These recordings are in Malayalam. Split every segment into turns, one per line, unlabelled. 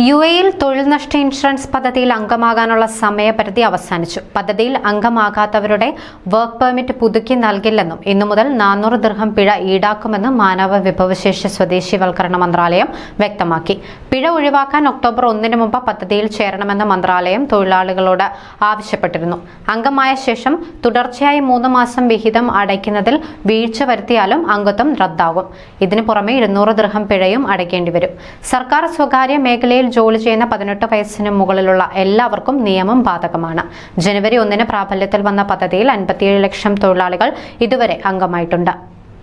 യു എയിൽ തൊഴിൽ നഷ്ട ഇൻഷുറൻസ് പദ്ധതിയിൽ അംഗമാകാനുള്ള സമയപരിധി അവസാനിച്ചു പദ്ധതിയിൽ അംഗമാകാത്തവരുടെ വർക്ക് പെർമിറ്റ് പുതുക്കി നൽകില്ലെന്നും ഇന്നു മുതൽ നാനൂറ് ദൃഹം പിഴ ഈടാക്കുമെന്നും മാനവ വിഭവശേഷി സ്വദേശിവൽക്കരണ മന്ത്രാലയം വ്യക്തമാക്കി പിഴ ഒഴിവാക്കാൻ ഒക്ടോബർ ഒന്നിന് മുമ്പ് പദ്ധതിയിൽ ചേരണമെന്ന് മന്ത്രാലയം തൊഴിലാളികളോട് ആവശ്യപ്പെട്ടിരുന്നു അംഗമായ ശേഷം തുടർച്ചയായി മൂന്ന് മാസം വിഹിതം അടയ്ക്കുന്നതിൽ വീഴ്ച വരുത്തിയാലും അംഗത്വം റദ്ദാകും ഇതിനു പുറമെ ഇരുന്നൂറ് ദൃഹം പിഴയും അടയ്ക്കേണ്ടി വരും സർക്കാർ സ്വകാര്യ മേഖലയിൽ ജോലി ചെയ്യുന്ന പതിനെട്ട് വയസ്സിന് മുകളിലുള്ള എല്ലാവർക്കും നിയമം ബാധകമാണ് ജനുവരി ഒന്നിന് പ്രാബല്യത്തിൽ വന്ന പദ്ധതിയിൽ അൻപത്തിയേഴ് ലക്ഷം തൊഴിലാളികൾ ഇതുവരെ അംഗമായിട്ടുണ്ട്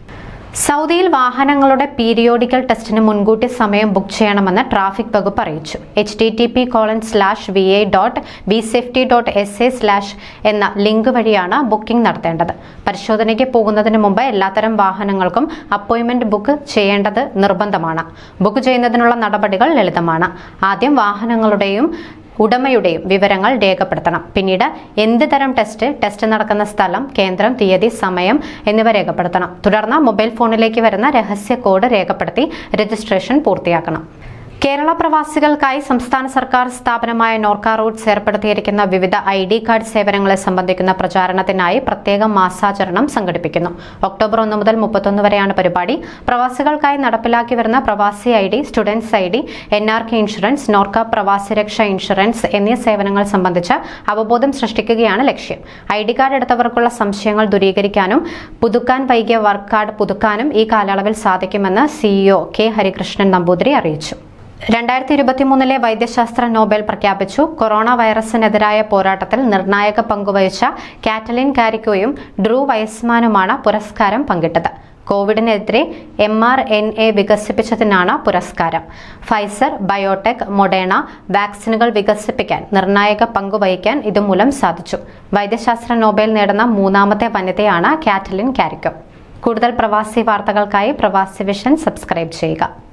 സൗദിയിൽ വാഹനങ്ങളുടെ പീരിയോഡിക്കൽ ടെസ്റ്റിന് മുൻകൂട്ടി സമയം ബുക്ക് ചെയ്യണമെന്ന് ട്രാഫിക് വകുപ്പ് അറിയിച്ചു H T T P colon slash V A dot B safety dot S A slash എന്ന ലിങ്ക് വഴിയാണ് ബുക്കിംഗ് നടത്തേണ്ടത് പരിശോധനയ്ക്ക് പോകുന്നതിന് മുമ്പ് എല്ലാത്തരം വാഹനങ്ങൾക്കും അപ്പോയിന്റ്മെന്റ് ബുക്ക് ചെയ്യേണ്ടത് നിർബന്ധമാണ് ബുക്ക് ചെയ്യുന്നതിനുള്ള നടപടികൾ ലളിതമാണ് ആദ്യം വാഹനങ്ങളുടെയും ഉടമയുടെയും വിവരങ്ങൾ രേഖപ്പെടുത്തണം പിന്നീട് എന്ത് തരം ടെസ്റ്റ് ടെസ്റ്റ് നടക്കുന്ന സ്ഥലം കേന്ദ്രം തീയതി സമയം എന്നിവ രേഖപ്പെടുത്തണം തുടർന്ന് മൊബൈൽ ഫോണിലേക്ക് വരുന്ന രഹസ്യ കോഡ് രേഖപ്പെടുത്തി രജിസ്ട്രേഷൻ പൂർത്തിയാക്കണം കേരള പ്രവാസികൾക്കായി സംസ്ഥാന സർക്കാർ സ്ഥാപനമായ നോർക്ക റൂട്ട്സ് ഏർപ്പെടുത്തിയിരിക്കുന്ന വിവിധ ഐ ഡി കാർഡ് സേവനങ്ങളെ സംബന്ധിക്കുന്ന പ്രചാരണത്തിനായി പ്രത്യേക മാസാചരണം സംഘടിപ്പിക്കുന്നു ഒക്ടോബർ ഒന്ന് മുതൽ മുപ്പത്തൊന്ന് വരെയാണ് പരിപാടി പ്രവാസികൾക്കായി നടപ്പിലാക്കി വരുന്ന Pravasi I D students I D N R K insurance Norka Pravasi Raksha insurance എന്നീ സേവനങ്ങൾ സംബന്ധിച്ച് അവബോധം സൃഷ്ടിക്കുകയാണ് ലക്ഷ്യം ഐ ഡി കാർഡ് എടുത്തവർക്കുള്ള സംശയങ്ങൾ ദൂരീകരിക്കാനും പുതുക്കാൻ വൈകിയ വർക്ക് കാർഡ് പുതുക്കാനും ഈ കാലയളവിൽ സാധിക്കുമെന്ന് സിഇഒ കെ ഹരികൃഷ്ണൻ നമ്പൂതിരി അറിയിച്ചു രണ്ടായിരത്തി ഇരുപത്തിമൂന്നിലെ വൈദ്യശാസ്ത്ര നോബൽ പ്രഖ്യാപിച്ചു കൊറോണ വൈറസിനെതിരായ പോരാട്ടത്തിൽ നിർണായക പങ്കുവഹിച്ച കാറ്റലിൻ കാരിക്കോയും ഡ്രൂ വയസ്മാനുമാണ് പുരസ്കാരം പങ്കിട്ടത് കോവിഡിനെതിരെ എം ആർ എൻ എ വികസിപ്പിച്ചതിനാണ് പുരസ്കാരം ഫൈസർ ബയോടെക് മൊഡേണ വാക്സിനുകൾ വികസിപ്പിക്കാൻ നിർണായക പങ്കുവഹിക്കാൻ ഇതുമൂലം സാധിച്ചു വൈദ്യശാസ്ത്ര നോബൽ നേടുന്ന മൂന്നാമത്തെ വനിതയാണ് കാറ്റലിൻ കാരിക്കോ കൂടുതൽ പ്രവാസി വാർത്തകൾക്കായി പ്രവാസി വിഷൻ സബ്സ്ക്രൈബ് ചെയ്യുക